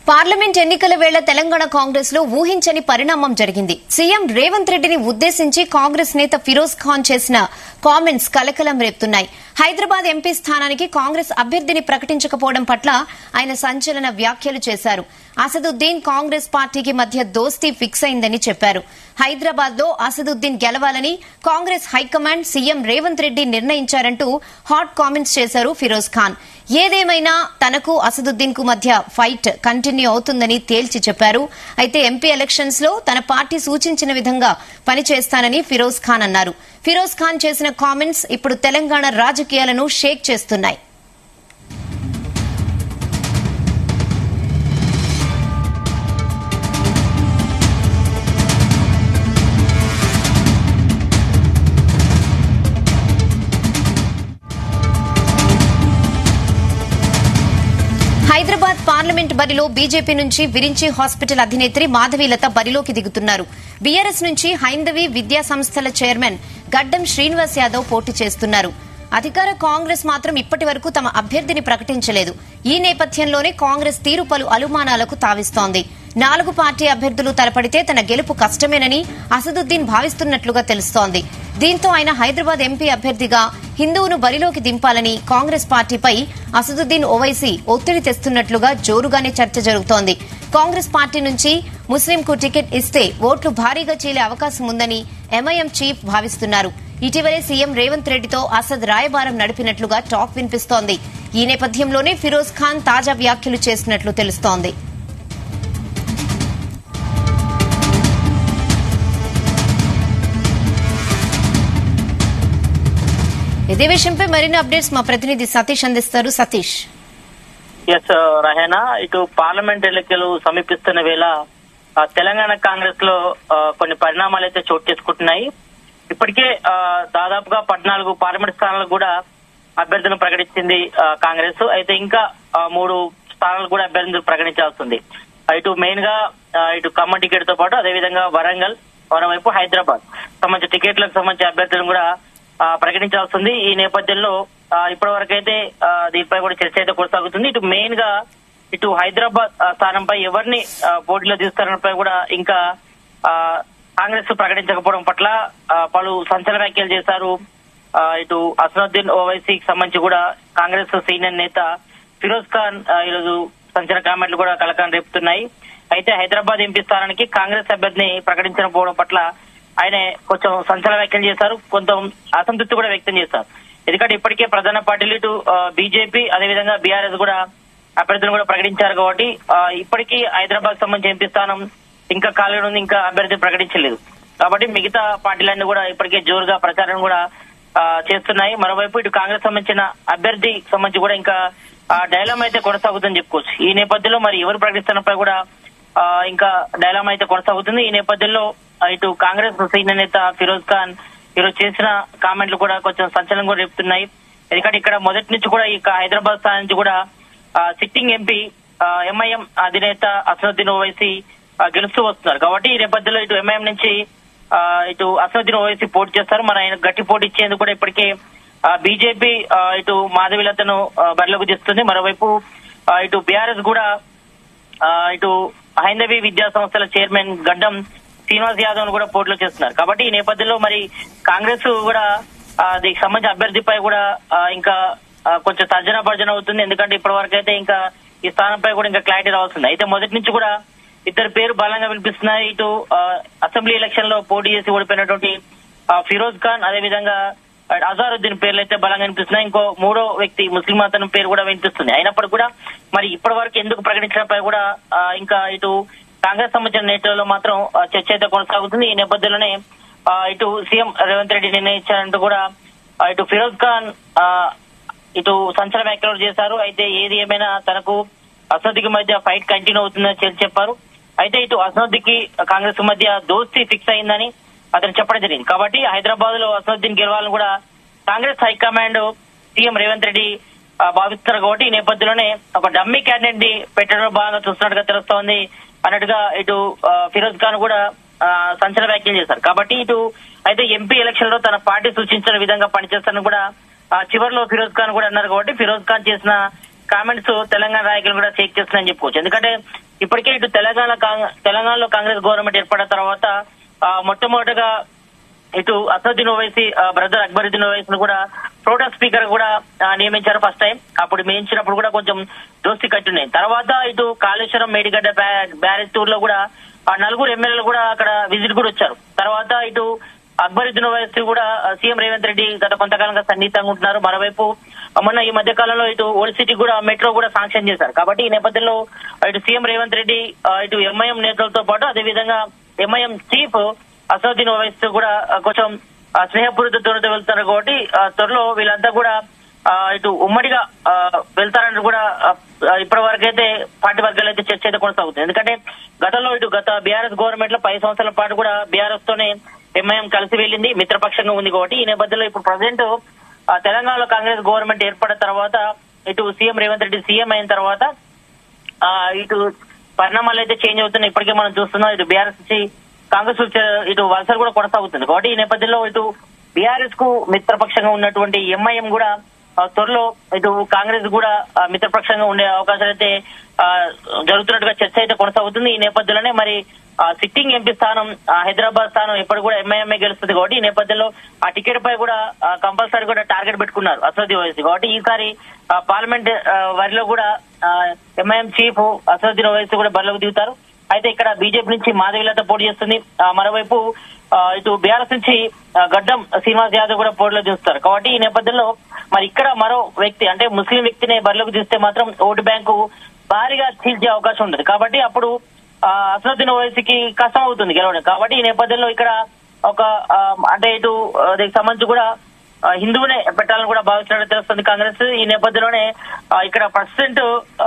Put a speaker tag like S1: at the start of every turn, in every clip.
S1: Parliament ఎన్నికల వేళ తెలంగాణ కాంగ్రెస్ లో ఊహించని పరిణామం జరిగింది సీఎం రేవంత్ రెడ్డిని ఉద్దేశించి కాంగ్రెస్ నేత ఫిరోజ్ ఖాన్ చేసిన కామెంట్స్ కలకలం రేపుతున్నాయి హైదరాబాద్ ఎంపీ స్థానానికి కాంగ్రెస్ అభ్యర్థిని ప్రకటించకపోవడం పట్ల ఆయన సంచలన వ్యాఖ్యలు చేశారు అసదుద్దీన్ కాంగ్రెస్ పార్టీకి మధ్య దోస్తీ ఫిక్స్ అయిందని చెప్పారు హైదరాబాద్ లో అసదుద్దీన్ గెలవాలని కాంగ్రెస్ హైకమాండ్ సీఎం రేవంత్ రెడ్డి నిర్ణయించారంటూ హాట్ కామెంట్స్ చేశారు ఫిరోజ్ ఖాన్ ఏదేమైనా తనకు అసదుద్దీన్ కు మధ్య ఫైట్ కంటిన్యూ అవుతుందని తేల్చి చెప్పారు అయితే ఎంపీ ఎలక్షన్స్ లో తన పార్టీ సూచించిన విధంగా పనిచేస్తానని ఫిరోజ్ ఖాన్ అన్నారు ఫిరోజ్ ఖాన్ చేసిన కామెంట్స్ ఇప్పుడు తెలంగాణ రాజకీయాలను షేక్ చేస్తున్నాయి హైదరాబాద్ పార్లమెంట్ బరిలో బీజేపీ నుంచి విరించి హాస్పిటల్ అధినేత్రి మాధవీలత బరిలోకి దిగుతున్నారు బీఆర్ఎస్ నుంచి హైందవి విద్యా సంస్థల చైర్మన్ గడ్డం శ్రీనివాస్ యాదవ్ పోటీ చేస్తున్నారు అధికార కాంగ్రెస్ మాత్రం ఇప్పటి వరకు తమ అభ్యర్థిని ప్రకటించలేదు ఈ నేపథ్యంలోనే కాంగ్రెస్ తీరు పలు అనుమానాలకు తావిస్తోంది నాలుగు పార్టీ అభ్యర్థులు తలపడితే తన గెలుపు కష్టమేనని అసదుద్దీన్ భావిస్తున్నట్లుగా తెలుస్తోంది దీంతో ఆయన హైదరాబాద్ ఎంపీ అభ్యర్థిగా హిందువును బరిలోకి దింపాలని కాంగ్రెస్ పార్టీపై అసదుద్దీన్ ఓవైసీ ఒత్తిడి తెస్తున్నట్లుగా జోరుగానే చర్చ జరుగుతోంది కాంగ్రెస్ పార్టీ నుంచి ముస్లింకు టికెట్ ఇస్తే ఓట్లు భారీగా చీలే అవకాశం ఉందని ఎంఐఎం చీఫ్ భావిస్తున్నారు ఇటీవలే సీఎం రేవంత్ రెడ్డితో అసద్ రాయబారం నడిపినట్లుగా టాక్ వినిపిస్తోంది ఈ నేపథ్యంలోనే ఫిరోజ్ ఖాన్ తాజా వ్యాఖ్యలు చేసినట్లు తెలుస్తోంది ఇదే విషయంపై మరిన్ని అప్డేట్స్ మా ప్రతినిధి సతీష్ అందిస్తారు సతీష్
S2: ఎస్ రహేనా ఇటు పార్లమెంట్ ఎన్నికలు సమీపిస్తున్న వేళ ఆ, తెలంగాణ కాంగ్రెస్ లో ఆ, కొన్ని పరిణామాలు అయితే చోటు చేసుకుంటున్నాయి ఇప్పటికే ఆ, దాదాపుగా పద్నాలుగు పార్లమెంట్ స్థానాలకు కూడా అభ్యర్థులను ప్రకటించింది ఆ, కాంగ్రెస్ అయితే ఇంకా ఆ, మూడు స్థానాలు కూడా అభ్యర్థులు ప్రకటించాల్సింది ఇటు మెయిన్ గా ఆ, ఇటు ఖమ్మం టికెట్ తో పాటు అదేవిధంగా వరంగల్ మరోవైపు హైదరాబాద్ సంబంధించిన టికెట్లకు సంబంధించిన అభ్యర్థులను కూడా ఆ, ప్రకటించాల్సింది ఈ నేపథ్యంలో ఆ, ఇప్పటి వరకైతే ఆ, దీనిపై కూడా చర్చ అయితే కొనసాగుతుంది ఇటు మెయిన్ గా ఇటు హైదరాబాద్ ఆ, స్థానంపై ఎవరిని ఆ, పోటీలో తీస్తారనిపై కూడా ఇంకా ఆ, కాంగ్రెస్ ప్రకటించకపోవడం పట్ల ఆ, పలు సంచలన వ్యాఖ్యలు చేశారు ఆ, ఇటు అసనుద్దీన్ ఓవైసీకి సంబంధించి కూడా కాంగ్రెస్ సీనియర్ నేత ఫిరోజ్ ఖాన్ ఆ, ఈరోజు సంచలన కామెంట్లు కూడా కలకాలం రేపుతున్నాయి అయితే హైదరాబాద్ ఎంపీ స్థానానికి కాంగ్రెస్ అభ్యర్థిని ప్రకటించకపోవడం పట్ల ఆయన కొంచెం సంచలన వ్యాఖ్యలు చేశారు కొంత అసంతృప్తి కూడా వ్యక్తం చేశారు ఎందుకంటే ఇప్పటికే ప్రధాన పార్టీలు ఇటు బీజేపీ అదేవిధంగా బీఆర్ఎస్ కూడా అభ్యర్థులను కూడా ప్రకటించారు కాబట్టి ఆ, ఇప్పటికీ హైదరాబాద్ సంబంధించి ఎంపీ స్థానం ఇంకా ఖాళీ ఉంది ఇంకా అభ్యర్థి ప్రకటించలేదు కాబట్టి మిగతా పార్టీలన్నీ కూడా ఇప్పటికే జోరుగా ప్రచారం కూడా ఆ, చేస్తున్నాయి మరోవైపు ఇటు కాంగ్రెస్ సంబంధించిన అభ్యర్థి సంబంధించి కూడా ఇంకా డైలామ్ అయితే కొనసాగుతుందని చెప్పుకోవచ్చు ఈ నేపథ్యంలో మరి ఎవరు ప్రకటిస్తున్నపై కూడా ఆ, ఇంకా డైలామ్ అయితే కొనసాగుతుంది ఈ నేపథ్యంలో ఆ, ఇటు కాంగ్రెస్ సీనియర్ నేత ఫిరోజ్ ఖాన్ ఈరోజు చేసిన కామెంట్లు కూడా కొంచెం సంచలనం కూడా రేపుతున్నాయి ఎందుకంటే ఇక్కడ మొదటి నుంచి కూడా ఈ హైదరాబాద్ స్థానం నుంచి కూడా ఆ, సిట్టింగ్ ఎంపీ ఎంఐఎం అధినేత అసదుద్దీన్ ఓవైసీ ఆ, గెలుస్తూ వస్తున్నారు కాబట్టి ఈ నేపథ్యంలో ఇటు ఎంఐఎం నుంచి ఆ, ఇటు అసదుద్దీన్ ఓవైసీ పోటీ చేస్తారు మరి ఆయన గట్టి పోటీ ఇచ్చేందుకు కూడా ఇప్పటికే బీజేపీ ఇటు మాధవిలతను ఆ, బరిలోకి తీస్తుంది మరోవైపు ఆ, ఇటు బీఆర్ఎస్ కూడా ఆ, ఇటు హైందవి విద్యా సంస్థల చైర్మన్ గడ్డం శ్రీనివాస్ యాదవ్ ను కూడా పోటీలో చేస్తున్నారు కాబట్టి ఈ నేపథ్యంలో మరి కాంగ్రెస్ కూడా ఆ, దీనికి సంబంధించిన అభ్యర్థిపై కూడా ఆ, ఇంకా ఆ, కొంచెం తర్జన భర్జన అవుతుంది ఎందుకంటే ఇప్పటి వరకు అయితే ఇంకా ఈ స్థానంపై కూడా ఇంకా క్లారిటీ రావాల్సింది అయితే మొదటి నుంచి కూడా ఇద్దరు పేరు బలంగా వినిపిస్తున్నాయి ఇటు ఆ, అసెంబ్లీ ఎలక్షన్ లో పోటీ చేసి ఓడిపోయినటువంటి ఆ, ఫిరోజ్ ఖాన్ అదేవిధంగా అజారుద్దీన్ పేర్లు అయితే బలంగా వినిపిస్తున్నాయి ఇంకో మూడో వ్యక్తి ముస్లిం అతని పేరు కూడా వినిపిస్తుంది అయినప్పటికీ కూడా మరి ఇప్పటి వరకు ఎందుకు ప్రకటించడంపై కూడా ఆ, ఇంకా ఇటు కాంగ్రెస్ సంబంధించిన నేతలలో మాత్రం ఆ, చర్చ అయితే కొనసాగుతుంది ఈ నేపథ్యంలోనే ఆ, ఇటు సీఎం రేవంత్ రెడ్డి నిర్ణయించారంటూ కూడా ఆ, ఇటు ఫిరోజ్ ఖాన్ ఆ, ఇటు సంచలన వ్యాఖ్యలు చేశారు అయితే ఏది ఏమైనా తనకు అసదుకి మధ్య ఫైట్ కంటిన్యూ అవుతుందని చెప్పి చెప్పారు అయితే ఇటు అసదుకి కాంగ్రెస్ మధ్య దోస్తీ ఫిక్స్ అయిందని అతను చెప్పడం జరిగింది కాబట్టి హైదరాబాద్ లో అసదుద్దీన్ గెలవాలని కూడా కాంగ్రెస్ హైకమాండ్ సీఎం రేవంత్ రెడ్డి ఆ, భావిస్తున్నారు కాబట్టి ఈ నేపథ్యంలోనే ఒక డమ్మీ క్యాండిడేట్ ని పెట్టడం బాగా చూస్తున్నట్టుగా తెలుస్తోంది అన్నట్టుగా ఇటు ఆ, ఫిరోజ్ ఖాన్ కూడా ఆ, సంచలన వ్యాఖ్యలు చేశారు కాబట్టి ఇటు అయితే ఎంపీ ఎలక్షన్ లో తన పార్టీ సూచించిన విధంగా పనిచేస్తానని కూడా ఆ, చివరిలో ఫిరోజ్ ఖాన్ కూడా అన్నారు కాబట్టి ఫిరోజ్ ఖాన్ చేసిన కామెంట్స్ తెలంగాణ నాయకులు కూడా షేక్ చేస్తున్నాయని చెప్పుకోవచ్చు ఎందుకంటే ఇప్పటికే ఇటు తెలంగాణ కాంగ్- తెలంగాణలో కాంగ్రెస్ గవర్నమెంట్ ఏర్పడిన తర్వాత ఆ, మొట్టమొదటగా ఇటు అసదుద్దీన్ ఓవైసీ బ్రదర్ అక్బరుద్దీన్ ఓవైసీ కూడా ప్రోటెస్ట్ స్పీకర్ కూడా ఆ, నియమించారు ఫస్ట్ టైం అప్పుడు నియమించినప్పుడు కూడా కొంచెం దోస్తి కట్టున్నాయి తర్వాత ఇటు కాళేశ్వరం మేడిగడ్డ బ్యా- బ్యారేజ్ టూర్ లో కూడా ఆ నలుగురు ఎమ్మెల్యేలు కూడా అక్కడ విజిట్ కూడా వచ్చారు తర్వాత ఇటు అక్బరుద్దీన్ ఓవైసీ కూడా ఆ, సీఎం రేవంత్ రెడ్డి గత కొంతకాలంగా సన్నిహితంగా ఉంటున్నారు మరోవైపు ఆ, మొన్న ఈ మధ్య కాలంలో ఇటు ఓల్డ్ సిటీ కూడా మెట్రో కూడా శాంక్షన్ చేశారు కాబట్టి ఈ నేపథ్యంలో ఇటు సీఎం రేవంత్ రెడ్డి ఆ, ఇటు ఎంఐఎం నేతలతో పాటు అదేవిధంగా ఎంఐఎం చీఫ్ అసదుద్దీన్ ఓవైసీ కూడా ఆ, కొంచెం ఆ, స్నేహపూరిత త్వరతో వెళ్తున్నారు కాబట్టి ఆ, త్వరలో వీళ్ళంతా కూడా ఆ, ఇటు ఉమ్మడిగా ఆ, వెళ్తారని కూడా ఆ, ఇప్పటి వరకు అయితే పార్టీ వర్గాలు అయితే చర్చ అయితే కొనసాగుతుంది ఎందుకంటే గతంలో ఇటు గత బీఆర్ఎస్ గవర్నమెంట్ లో పది సంవత్సరాల పాటు కూడా బీఆర్ఎస్ తోనే ఎంఐఎం కలిసి వెళ్ళింది మిత్రపక్షంగా ఉంది కాబట్టి ఈ నేపథ్యంలో ఇప్పుడు ప్రజెంట్ తెలంగాణలో కాంగ్రెస్ గవర్నమెంట్ ఏర్పడిన తర్వాత ఇటు సీఎం రేవంత్ రెడ్డి సీఎం అయిన తర్వాత ఆ, ఇటు పరిణామాలు అయితే చేంజ్ అవుతున్నాయి ఇప్పటికే మనం చూస్తున్నాం ఇటు బీఆర్ఎస్ నుంచి కాంగ్రెస్ వచ్చే ఇటు వలసలు కూడా కొనసాగుతుంది కాబట్టి ఈ నేపథ్యంలో ఇటు బీఆర్ఎస్ కు మిత్రపక్షంగా ఉన్నటువంటి ఎంఐఎం కూడా ఆ, త్వరలో ఇటు కాంగ్రెస్ కూడా ఆ, మిత్రపక్షంగా ఉండే అవకాశాలు అయితే ఆ, జరుగుతున్నట్టుగా చర్చ అయితే కొనసాగుతుంది ఈ నేపథ్యంలోనే మరి ఆ, సిట్టింగ్ ఎంపీ స్థానం ఆ, హైదరాబాద్ స్థానం ఎప్పుడు కూడా ఎంఐఎంఏ గెలుస్తుంది కాబట్టి ఈ నేపథ్యంలో ఆ టికెట్ పై కూడా కంపల్సరీ కూడా టార్గెట్ పెట్టుకున్నారు అసదుద్దీన్ ఓవైసీ కాబట్టి ఈసారి ఆ, పార్లమెంట్ ఆ, వరిలో కూడా ఎంఐఎం చీఫ్ అసదుద్దీన్ ఓవైసీ కూడా బరిలోకి దిగుతారు అయితే ఇక్కడ బీజేపీ నుంచి మాధవిలత పోటీ చేస్తుంది ఆ, మరోవైపు ఆ, ఇటు బీఆర్ఎస్ నుంచి ఆ, గడ్డం శ్రీనివాస్ యాదవ్ కూడా పోటీలో చూస్తారు కాబట్టి ఈ నేపథ్యంలో మరి ఇక్కడ మరో వ్యక్తి అంటే ముస్లిం వ్యక్తిని బరిలోకి తీస్తే మాత్రం ఓటు బ్యాంకు భారీగా చీల్చే అవకాశం ఉంటుంది కాబట్టి అప్పుడు ఆ, అసదుద్దీన్ ఓవైసీకి కష్టం అవుతుంది గెలవడం కాబట్టి ఈ నేపథ్యంలో ఇక్కడ ఒక ఆ, అంటే ఇటు ఆ, దీనికి సంబంధించి కూడా ఆ, హిందువునే పెట్టాలని కూడా భావించినట్టు తెలుస్తుంది కాంగ్రెస్ ఈ నేపథ్యంలోనే ఆ, ఇక్కడ ప్రస్తుతం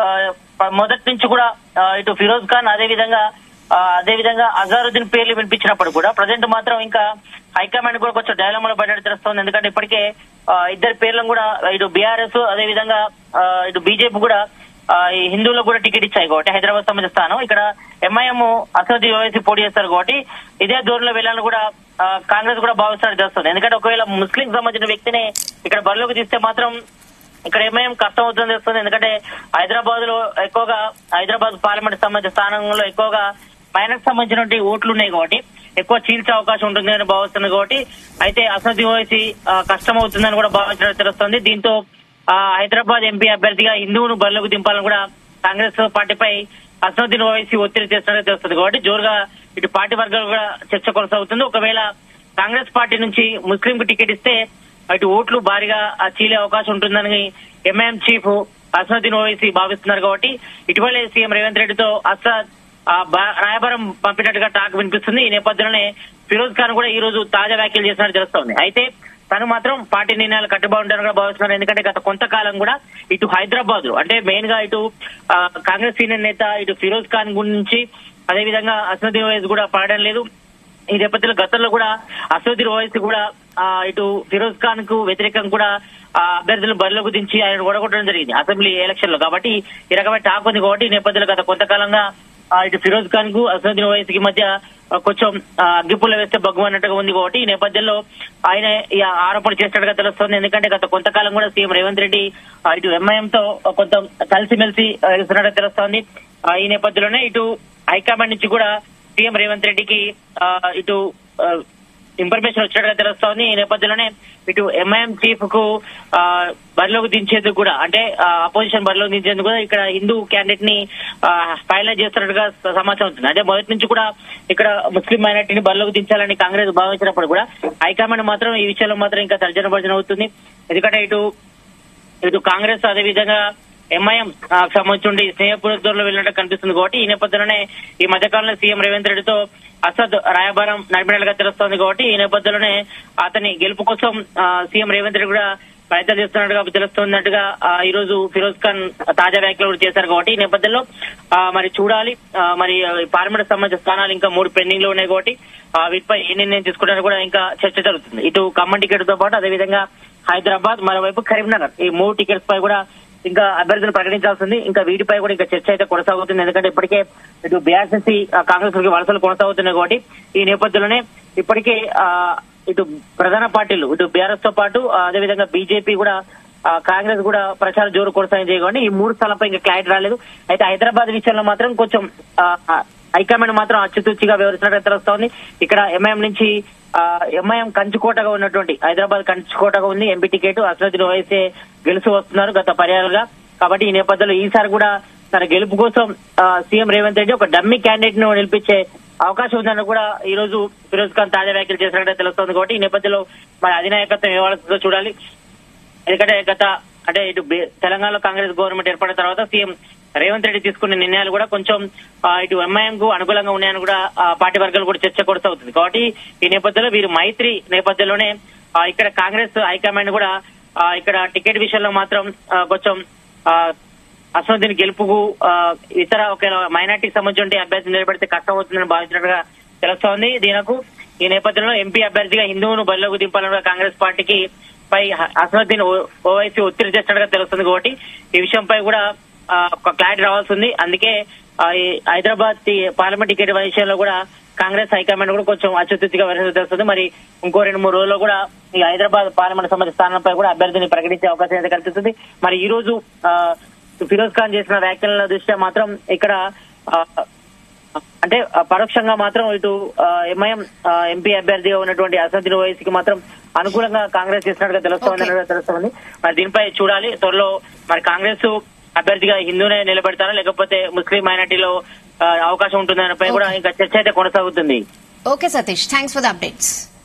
S2: మొదటి నుంచి కూడా ఆ, ఇటు ఫిరోజ్ ఖాన్ అదే విధంగా ఆ, అదే విధంగా అజారుద్దీన్ పేర్లు వినిపించినప్పుడు కూడా ప్రజెంట్ మాత్రం ఇంకా హైకమాండ్ కూడా కొంచెం డైలమాలో పడ్డట్టు తెలుస్తుంది ఎందుకంటే ఇప్పటికే ఆ, ఇద్దరి పేర్లను కూడా ఇటు బీఆర్ఎస్ అదే విధంగా ఆ, ఇటు బీజేపీ కూడా ఆ, ఈ హిందువులకు కూడా టికెట్ ఇచ్చాయి కాబట్టి హైదరాబాద్ సంబంధించిన స్థానం ఇక్కడ ఎంఐఎం అసోది ఓవైసీ పోటీ చేస్తారు కాబట్టి ఇదే దూరంలో వెళ్ళాలని కూడా ఆ, కాంగ్రెస్ కూడా భావిస్తారని తెలుస్తుంది ఎందుకంటే ఒకవేళ ముస్లిం సంబంధించిన వ్యక్తిని ఇక్కడ బరిలోకి తీస్తే మాత్రం ఇక్కడ ఎంఐఎం కష్టం అవుతుంది తెలుస్తుంది ఎందుకంటే హైదరాబాద్ లో ఎక్కువగా హైదరాబాద్ పార్లమెంట్ సంబంధించిన స్థానంలో ఎక్కువగా మైనస్ సంబంధించినటువంటి ఓట్లు ఉన్నాయి కాబట్టి ఎక్కువ చీల్చే అవకాశం ఉంటుంది అని భావిస్తుంది కాబట్టి అయితే అసలు ఓవైసీ కష్టం అవుతుందని కూడా భావించడం తెలుస్తుంది దీంతో ఆ, హైదరాబాద్ ఎంపీ అభ్యర్థిగా హిందువును బరిలోకి దింపాలని కూడా కాంగ్రెస్ పార్టీపై అసదుద్దీన్ ఓవైసీ ఒత్తిడి చేస్తున్నట్టు తెలుస్తుంది కాబట్టి జోరుగా ఇటు పార్టీ వర్గాలు కూడా చర్చ కొనసాగుతుంది ఒకవేళ కాంగ్రెస్ పార్టీ నుంచి ముస్లిం కు టికెట్ ఇస్తే అటు ఓట్లు భారీగా ఆ, చీలే అవకాశం ఉంటుందని ఎంఐఎం చీఫ్ అసదుద్దీన్ ఓవైసీ భావిస్తున్నారు కాబట్టి ఇటీవలే సీఎం రేవంత్ రెడ్డితో అసద్ ఆ, బా- రాయబారం పంపినట్టుగా టాక్ వినిపిస్తుంది ఈ నేపథ్యంలోనే ఫిరోజ్ ఖాన్ కూడా ఈ రోజు తాజా వ్యాఖ్యలు చేసినట్టు తెలుస్తోంది అయితే తను మాత్రం పార్టీ నిర్ణయాలు కట్టుబడి ఉంటారని కూడా భావిస్తున్నారు ఎందుకంటే గత కొంతకాలం కూడా ఇటు హైదరాబాద్ అంటే మెయిన్ గా ఇటు ఆ, కాంగ్రెస్ సీనియర్ నేత ఇటు ఫిరోజ్ ఖాన్ గురించి అదేవిధంగా అసదుద్దీన్ ఓవైసీ కూడా పడడం లేదు ఈ నేపథ్యంలో గతంలో కూడా అసదుద్దీన్ ఓవైసీ కూడా ఆ, ఇటు ఫిరోజ్ ఖాన్ కు వ్యతిరేకంగా కూడా ఆ, అభ్యర్థులను బరిలోకి దించి ఆయన ఓడగొట్టడం జరిగింది అసెంబ్లీ ఎలక్షన్ లో కాబట్టి ఈ రకమైన టాక్ ఉంది కాబట్టి ఈ నేపథ్యంలో గత కొంతకాలంగా ఆ, ఇటు ఫిరోజ్ ఖాన్ కు అసదుద్దీన్ ఓవైసీకి మధ్య ఆ, కొంచెం ఆ, అగ్గిపుల్ల వేస్తే బగ్గు అన్నట్టుగా ఉంది కాబట్టి ఈ నేపథ్యంలో ఆయన ఈ ఆరోపణ చేసినట్టుగా తెలుస్తోంది ఎందుకంటే గత కొంతకాలం కూడా సీఎం రేవంత్ రెడ్డి ఆ, ఇటు ఎంఐఎం తో కొంత కలిసిమెలిసి ఆ, వెళ్తున్నట్టుగా తెలుస్తోంది ఆ, ఈ నేపథ్యంలోనే ఇటు హైకమాండ్ నుంచి కూడా సీఎం రేవంత్ రెడ్డికి ఆ, ఇటు ఆ, ఇన్ఫర్మేషన్ వచ్చినట్టుగా తెలుస్తోంది ఈ నేపథ్యంలోనే ఇటు ఎంఐఎం చీఫ్ కు ఆ, బరిలోకి దించేందుకు కూడా అంటే అపోజిషన్ బరిలోకి దించేందుకు కూడా ఇక్కడ హిందూ క్యాండిడేట్ ని ఫైనలైజ్ చేస్తున్నట్టుగా స- సమాచారం ఉంటుంది అంటే మొదటి నుంచి కూడా ఇక్కడ ముస్లిం మైనార్టీని బరిలోకి దించాలని కాంగ్రెస్ భావించినప్పుడు కూడా హైకమాండ్ మాత్రం ఈ విషయంలో మాత్రం ఇంకా తర్జన భర్జన అవుతుంది ఎందుకంటే ఇటు ఇటు కాంగ్రెస్ అదే విధంగా ఎంఐఎం సంబంధించి స్నేహపూర్వకంలో వెళ్ళినట్టు కనిపిస్తుంది కాబట్టి ఈ నేపథ్యంలోనే ఈ మధ్యకాలంలో సీఎం రేవంత్ రెడ్డితో అసద్ రాయబారం నడిపినట్లుగా తెలుస్తోంది కాబట్టి ఈ నేపథ్యంలోనే అతని గెలుపు కోసం ఆ, సీఎం రేవంత్ రెడ్డి కూడా ప్రయత్నం చేస్తున్నట్టుగా తెలుస్తున్నట్టుగా ఆ, ఈ రోజు ఫిరోజ్ ఖాన్ తాజా వ్యాఖ్యలు కూడా చేశారు కాబట్టి ఈ నేపథ్యంలో ఆ, మరి చూడాలి ఆ, మరి ఆ, ఈ పార్లమెంట్ సంబంధించిన స్థానాలు ఇంకా మూడు పెండింగ్ లో ఉన్నాయి కాబట్టి ఆ, వీటిపై ఏ నిర్ణయం తీసుకుంటారో కూడా ఇంకా చర్చ జరుగుతుంది ఇటు ఖమ్మం టికెట్ తో పాటు అదేవిధంగా హైదరాబాద్ మరోవైపు కరీంనగర్ ఈ మూడు టికెట్స్ పై కూడా ఇంకా అభ్యర్థులు ప్రకటించాల్సింది ఇంకా వీటిపై కూడా ఇంకా చర్చ అయితే కొనసాగుతుంది ఎందుకంటే ఇప్పటికే ఇటు బీఆర్ఎస్సీ కాంగ్రెస్ కి వలసలు కొనసాగుతున్నాయి కాబట్టి ఈ నేపథ్యంలోనే ఇప్పటికే ఆ, ఇటు ప్రధాన పార్టీలు ఇటు బీఆర్ఎస్ తో పాటు ఆ, అదేవిధంగా బీజేపీ కూడా ఆ, కాంగ్రెస్ కూడా ప్రచార జోరు కొనసాగింది కాబట్టి ఈ మూడు స్థలాలపై ఇంకా క్లారిటీ రాలేదు అయితే హైదరాబాద్ విషయంలో మాత్రం కొంచెం ఆ, ఆ, హైకమాండ్ మాత్రం అచ్చుతూచిగా వివరిస్తున్నట్టు తెలుస్తోంది ఇక్కడ ఎంఐఎం నుంచి ఎంఐఎం కంచుకోటగా ఉన్నటువంటి హైదరాబాద్ కంచుకోటగా ఉంది ఎంపీ టికెట్ అసలుద్దీన్ ఓవైసీ గెలుసు వస్తున్నారు గత పర్యాలుగా కాబట్టి ఈ నేపథ్యంలో ఈసారి కూడా తన గెలుపు కోసం ఆ, సీఎం రేవంత్ రెడ్డి ఒక డమ్మీ క్యాండిడేట్ ను నిలిపించే అవకాశం ఉందని కూడా ఈ రోజు ఫిరోజ్ ఖాన్ తాజా వ్యాఖ్యలు చేసినట్టు తెలుస్తోంది కాబట్టి ఈ నేపథ్యంలో మరి అధినాయకత్వం ఏవాల్సిందో చూడాలి ఎందుకంటే గత అంటే ఇటు బే- తెలంగాణలో కాంగ్రెస్ గవర్నమెంట్ ఏర్పడిన తర్వాత సీఎం రేవంత్ రెడ్డి తీసుకున్న నిర్ణయాలు కూడా కొంచెం ఆ, ఇటు ఎంఐఎం కు అనుకూలంగా ఉన్నాయని కూడా ఆ, పార్టీ వర్గాలు కూడా చర్చ కొనసాగుతుంది కాబట్టి ఈ నేపథ్యంలో వీరు మైత్రి నేపథ్యంలోనే ఆ, ఇక్కడ కాంగ్రెస్ హైకమాండ్ కూడా ఆ, ఇక్కడ టికెట్ విషయంలో మాత్రం ఆ, కొంచెం ఆ, అసలుద్దీన్ గెలుపుకు ఆ, ఇతర ఒక మైనార్టీకి సంబంధించిన అభ్యర్థి నిలబెడితే కష్టం అవుతుందని భావించినట్టుగా తెలుస్తోంది దీనికి ఈ నేపథ్యంలో ఎంపీ అభ్యర్థిగా హిందువును బరిలోకి దింపాలని కాంగ్రెస్ పార్టీకి పై అసలుద్దీన్ ఓ- ఓవైసీ ఒత్తిడి చేసినట్టుగా తెలుస్తుంది కాబట్టి ఈ విషయంపై కూడా ఆ, ఒక క్లారిటీ రావాల్సి ఉంది అందుకే ఆ, ఈ హైదరాబాద్ టి- పార్లమెంట్ టికెట్ విషయంలో కూడా కాంగ్రెస్ హైకమాండ్ కూడా కొంచెం అత్యుత్తిగా వ్యవహరిస్తూ తెలుస్తుంది మరి ఇంకో రెండు మూడు రోజుల్లో కూడా ఈ హైదరాబాద్ పార్లమెంట్ సంబంధించిన స్థానంపై కూడా అభ్యర్థిని ప్రకటించే అవకాశం అయితే కనిపిస్తుంది మరి ఈ రోజు ఆ, ఫిరోజ్ ఖాన్ చేసిన వ్యాఖ్యల దృష్ట్యా మాత్రం ఇక్కడ ఆ, అంటే ఆ, పరోక్షంగా మాత్రం ఇటు ఎంఐఎం ఎంపీ అభ్యర్థిగా ఉన్నటువంటి అసదుద్దీన్ ఓవైసీకి మాత్రం అనుకూలంగా కాంగ్రెస్ చేసినట్టుగా తెలుస్తోంది
S1: Okay.
S2: అన్నట్టుగా తెలుస్తోంది మరి దీనిపై చూడాలి త్వరలో మరి కాంగ్రెస్ అభ్యర్థిగా హిందూనే నిలబెడతారా లేకపోతే ముస్లిం మైనార్టీలో ఆ, అవకాశం ఉంటుందనిపై కూడా ఇంకా చర్చ అయితే కొనసాగుతుంది
S1: okay Satish thanks for the updates